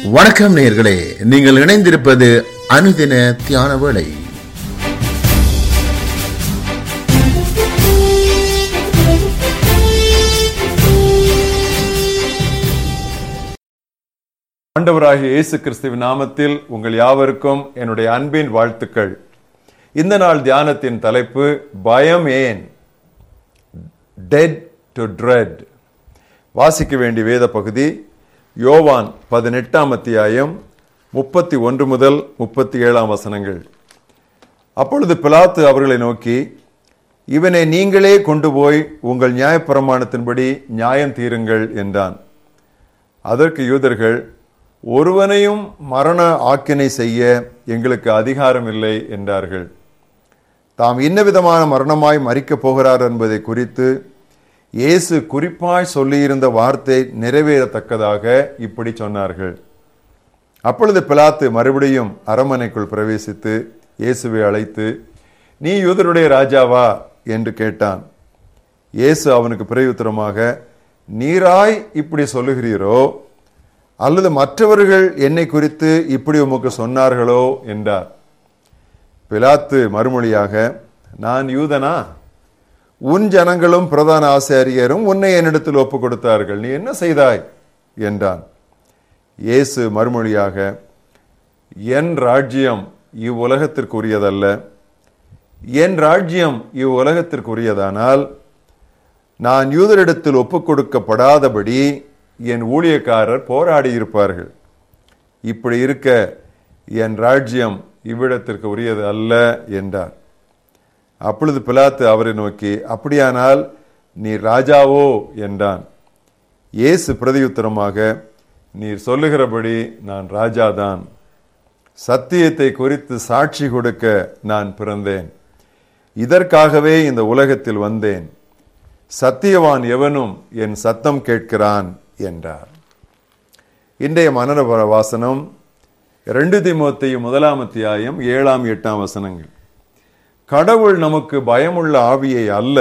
வணக்கம் நேயர்களே நீங்கள் இணைந்திருப்பது அனுதின தியான வேளை ஆண்டவராகிய இயேசு கிறிஸ்துவின் நாமத்தில் உங்கள் யாவருக்கும் என்னுடைய அன்பின் வாழ்த்துக்கள் இந்த நாள் தியானத்தின் தலைப்பு பயம் ஏன் டெட் டு ட்ரெட் வாசிக்க வேண்டிய வேத பகுதி யோவான் பதினெட்டாம் அத்தியாயம் முப்பத்தி ஒன்று முதல் முப்பத்தி ஏழாம் வசனங்கள் அப்பொழுது பிலாத்து அவர்களை நோக்கி இவனை நீங்களே கொண்டு போய் உங்கள் நியாயப்பிரமாணத்தின்படி நியாயம் தீருங்கள் என்றான் அதற்கு யூதர்கள் ஒருவனையும் மரண ஆக்கினை செய்ய எங்களுக்கு அதிகாரம் இல்லை என்றார்கள் தாம் இன்ன விதமான மரணமாய் மறிக்கப் போகிறார் என்பதை குறித்து இயேசு குறிப்பாய் சொல்லியிருந்த வார்த்தை நிறைவேறத்தக்கதாக இப்படி சொன்னார்கள் அப்பொழுது பிலாத்து மறுபடியும் அரண்மனைக்குள் பிரவேசித்து இயேசுவை அழைத்து நீ யூதருடைய ராஜாவா என்று கேட்டான் இயேசு அவனுக்கு பிரயுத்தரமாக நீராய் இப்படி சொல்லுகிறீரோ அல்லது மற்றவர்கள் என்னை குறித்து இப்படி உமக்கு சொன்னார்களோ என்றார் பிலாத்து மறுமொழியாக நான் யூதனா உன் ஜனங்களும் பிரதான ஆசாரியரும் உன்னை என்னிடத்தில் ஒப்பு கொடுத்தார்கள் நீ என்ன செய்தாய் என்றான் இயேசு மறுமொழியாக என் ராஜ்யம் இவ்வுலகத்திற்குரியதல்ல என் ராஜ்யம் இவ்வுலகத்திற்குரியதானால் நான் யூதரிடத்தில் ஒப்புக் கொடுக்கப்படாதபடி என் ஊழியக்காரர் போராடி இருப்பார்கள் இப்படி இருக்க என் ராஜ்யம் இவ்விடத்திற்கு உரியது அல்ல என்றார் அப்பொழுது பிலாத்து அவரை நோக்கி அப்படியானால் நீ ராஜாவோ என்றான் இயேசு பிரதியுத்தரமாக நீர் சொல்லுகிறபடி நான் ராஜாதான் சத்தியத்தை குறித்து சாட்சி கொடுக்க நான் பிறந்தேன் இதற்காகவே இந்த உலகத்தில் வந்தேன் சத்தியவான் எவனும் என் சத்தம் கேட்கிறான் என்றார் இன்றைய மனர வாசனம் ரெண்டு திமுத்தையும் முதலாம் அத்தியாயம் ஏழாம் எட்டாம் வசனங்கள் கடவுள் நமக்கு பயமுள்ள ஆவியை அல்ல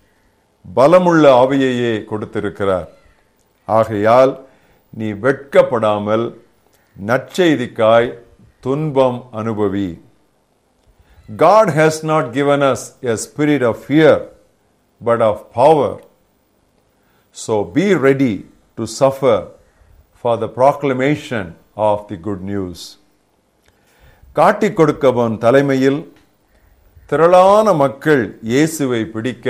பலமுள்ள ஆவியையே கொடுத்திருக்கிறார் ஆகையால் நீ வெட்கப்படாமல் நற்செய்திக்காய் துன்பம் அனுபவி God has not given us a spirit of fear, but of power. So be ready to suffer for the proclamation of the good news. காட்டிக் கொடுக்கவன் தலைமையில் திரளான மக்கள் இயேசுவை பிடிக்க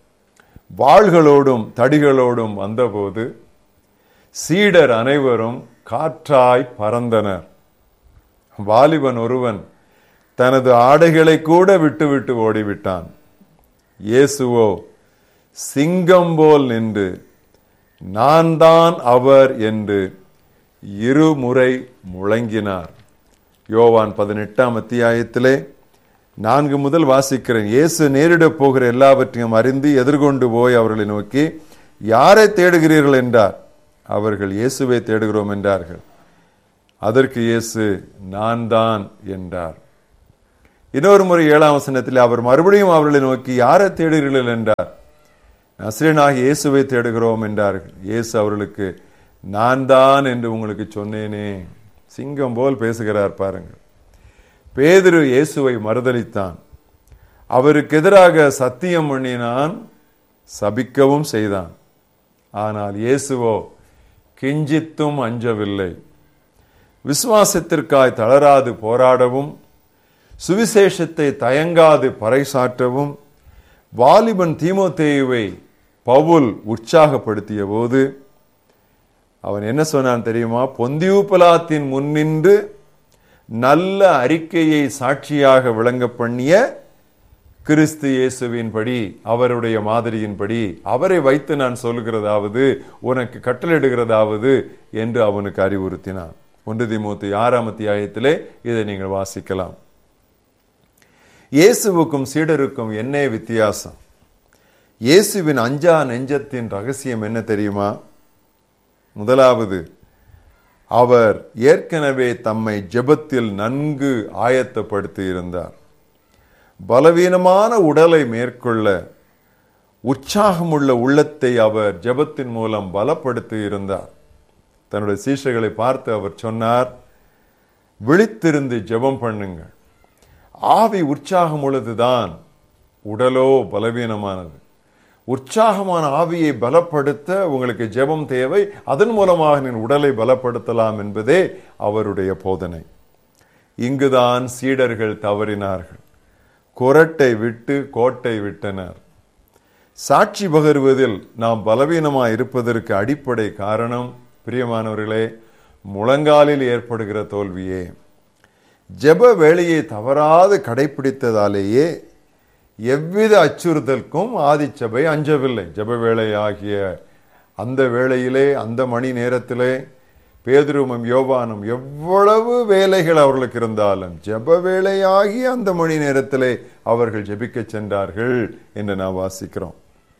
வாள்களோடும் தடிகளோடும் வந்தபோது சீடர் அனைவரும் காற்றாய் பறந்தனர் வாலிபன் ஒருவன் தனது ஆடைகளை கூட விட்டுவிட்டு ஓடிவிட்டான் இயேசுவோ சிங்கம் போல் நின்று நான் தான் அவர் என்று இருமுறை முழங்கினார் யோவான் பதினெட்டாம் அத்தியாயத்திலே நான்கு முதல் வாசிக்கிறேன் இயேசு நேரிடப் போகிற எல்லாவற்றையும் அறிந்து எதிர்கொண்டு போய் அவர்களை நோக்கி யாரை தேடுகிறீர்கள் என்றார் அவர்கள் இயேசுவை தேடுகிறோம் என்றார்கள் அதற்கு இயேசு நான் தான் என்றார் இன்னொரு முறை ஏழாம் வசனத்தில் அவர் மறுபடியும் அவர்களை நோக்கி யாரை தேடுகிறீர்கள் என்றார் நஸ்ரீனாக இயேசுவை தேடுகிறோம் என்றார்கள் இயேசு அவர்களுக்கு நான் தான் என்று உங்களுக்கு சொன்னேனே சிங்கம் போல் பேசுகிறார் பாருங்கள் பேதுரு இயேசுவை மறுதளித்தான் அவருக்கு எதிராக சத்தியம் பண்ணினான் சபிக்கவும் செய்தான் ஆனால் இயேசுவோ கிஞ்சித்தும் அஞ்சவில்லை விசுவாசத்திற்காய் தளராது போராடவும் சுவிசேஷத்தை தயங்காது பறைசாற்றவும் வாலிபன் தீமோத்தேயுவை பவுல் உற்சாகப்படுத்திய போது அவன் என்ன சொன்னான் தெரியுமா பொந்தியூப்பலாத்தின் முன்னின்று நல்ல அறிக்கையை சாட்சியாக விளங்க பண்ணிய கிறிஸ்து இயேசுவின்படி அவருடைய மாதிரியின்படி அவரை வைத்து நான் சொல்லுகிறதாவது உனக்கு கட்டளிடுகிறதாவது என்று அவனுக்கு அறிவுறுத்தினான் ஒன்று திமுத்து ஆறாம் அத்தியாயத்திலே இதை நீங்கள் வாசிக்கலாம் இயேசுவுக்கும் சீடருக்கும் என்ன வித்தியாசம் இயேசுவின் அஞ்சா நெஞ்சத்தின் ரகசியம் என்ன தெரியுமா முதலாவது அவர் ஏற்கனவே தம்மை ஜெபத்தில் நன்கு ஆயத்தப்படுத்தி இருந்தார் பலவீனமான உடலை மேற்கொள்ள உற்சாகமுள்ள உள்ளத்தை அவர் ஜெபத்தின் மூலம் பலப்படுத்தி இருந்தார் தன்னுடைய சீஷர்களை பார்த்து அவர் சொன்னார் விழித்திருந்து ஜெபம் பண்ணுங்கள் ஆவி உற்சாகம் உள்ளதுதான் உடலோ பலவீனமானது உற்சாகமான ஆவியை பலப்படுத்த உங்களுக்கு ஜெபம் தேவை அதன் மூலமாக நீ உடலை பலப்படுத்தலாம் என்பதே அவருடைய போதனை இங்குதான் சீடர்கள் தவறினார்கள் குரட்டை விட்டு கோட்டை விட்டனர் சாட்சி பகருவதில் நாம் பலவீனமாய் இருப்பதற்கு அடிப்படை காரணம் பிரியமானவர்களே முழங்காலில் ஏற்படுகிற தோல்வியே ஜெப வேலையை தவறாது கடைபிடித்ததாலேயே எவ்வித அச்சுறுத்தலுக்கும் ஆதிச்சபை அஞ்சவில்லை ஜெப வேலை ஆகிய அந்த வேளையிலே அந்த மணி நேரத்திலே பேதுருவும் யோவானும் எவ்வளவு வேலைகள் அவர்களுக்கு இருந்தாலும் ஜெப வேலையாகி அந்த மணி நேரத்திலே அவர்கள் ஜெபிக்க சென்றார்கள் என்று நாம் வாசிக்கிறோம்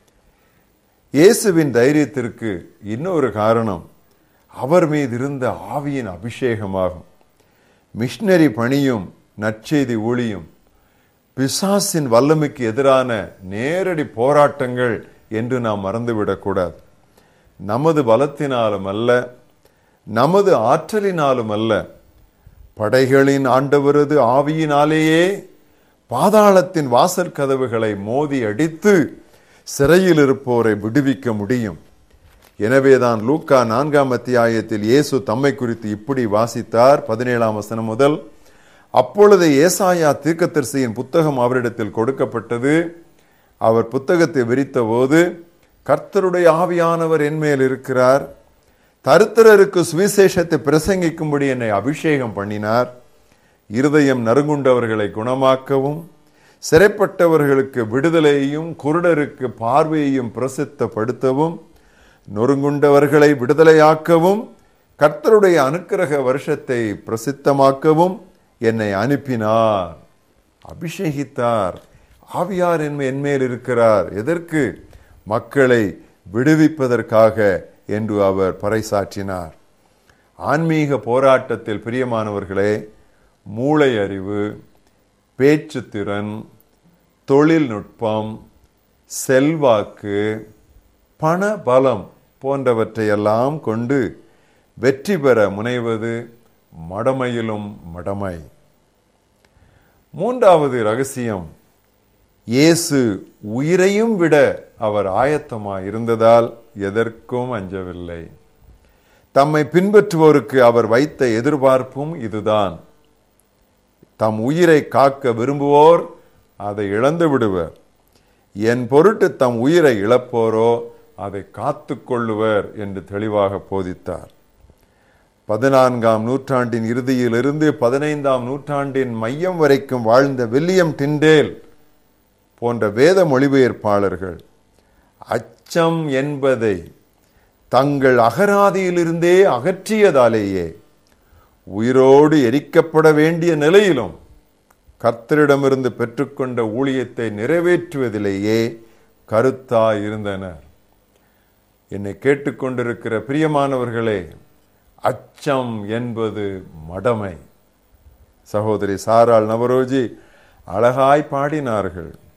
இயேசுவின் தைரியத்திற்கு இன்னொரு காரணம் அவர் மீது இருந்த ஆவியின் அபிஷேகமாகும் மிஷனரி பணியும் நற்செய்தி ஊழியும் பிசாசின் வல்லமைக்கு எதிரான நேரடி போராட்டங்கள் என்று நாம் மறந்துவிடக்கூடாது நமது பலத்தினாலும் அல்ல நமது ஆற்றலினாலும் அல்ல படைகளின் ஆண்டவரது ஆவியினாலேயே பாதாளத்தின் வாசல் கதவுகளை மோதி அடித்து சிறையில் இருப்போரை விடுவிக்க முடியும் எனவேதான் லூக்கா நான்காம் அத்தியாயத்தில் இயேசு தம்மை குறித்து இப்படி வாசித்தார் பதினேழாம் வசனம் முதல் அப்பொழுது ஏசாயா தீர்க்கதரிசியின் புத்தகம் அவரிடத்தில் கொடுக்கப்பட்டது அவர் புத்தகத்தை விரித்த போது கர்த்தருடைய ஆவியானவர் என்மேல் இருக்கிறார் தருத்திரருக்கு சுவிசேஷத்தை பிரசங்கிக்கும்படி என்னை அபிஷேகம் பண்ணினார் இருதயம் நறுங்குண்டவர்களை குணமாக்கவும் சிறைப்பட்டவர்களுக்கு விடுதலையையும் குருடருக்கு பார்வையையும் பிரசித்தப்படுத்தவும் நொறுங்குண்டவர்களை விடுதலையாக்கவும் கர்த்தருடைய அனுக்கிரக வருஷத்தை பிரசித்தமாக்கவும் என்னை அனுப்பினார் அபிஷேகித்தார் ஆவியார் என் என்மேல் இருக்கிறார் எதற்கு மக்களை விடுவிப்பதற்காக என்று அவர் பறைசாற்றினார் ஆன்மீக போராட்டத்தில் பிரியமானவர்களே மூளை அறிவு பேச்சுத்திறன் தொழில்நுட்பம் செல்வாக்கு பண பலம் போன்றவற்றையெல்லாம் கொண்டு வெற்றி பெற முனைவது மடமையிலும் மடமை மூன்றாவது ரகசியம் இயேசு உயிரையும் விட அவர் ஆயத்தமாய் இருந்ததால் எதற்கும் அஞ்சவில்லை தம்மை பின்பற்றுவோருக்கு அவர் வைத்த எதிர்பார்ப்பும் இதுதான் தம் உயிரை காக்க விரும்புவோர் அதை இழந்து விடுவர் என் பொருட்டு தம் உயிரை இழப்போரோ அதை காத்து கொள்ளுவர் என்று தெளிவாக போதித்தார் பதினான்காம் நூற்றாண்டின் இறுதியிலிருந்து பதினைந்தாம் நூற்றாண்டின் மையம் வரைக்கும் வாழ்ந்த வில்லியம் டிண்டேல் போன்ற வேத மொழிபெயர்ப்பாளர்கள் அச்சம் என்பதை தங்கள் அகராதியிலிருந்தே அகற்றியதாலேயே உயிரோடு எரிக்கப்பட வேண்டிய நிலையிலும் கர்த்தரிடமிருந்து பெற்றுக்கொண்ட ஊழியத்தை நிறைவேற்றுவதிலேயே கருத்தாய் இருந்தனர் என்னை கேட்டுக்கொண்டிருக்கிற பிரியமானவர்களே அச்சம் என்பது மடமை சகோதரி சாராள் நவரோஜி அழகாய் பாடினார்கள்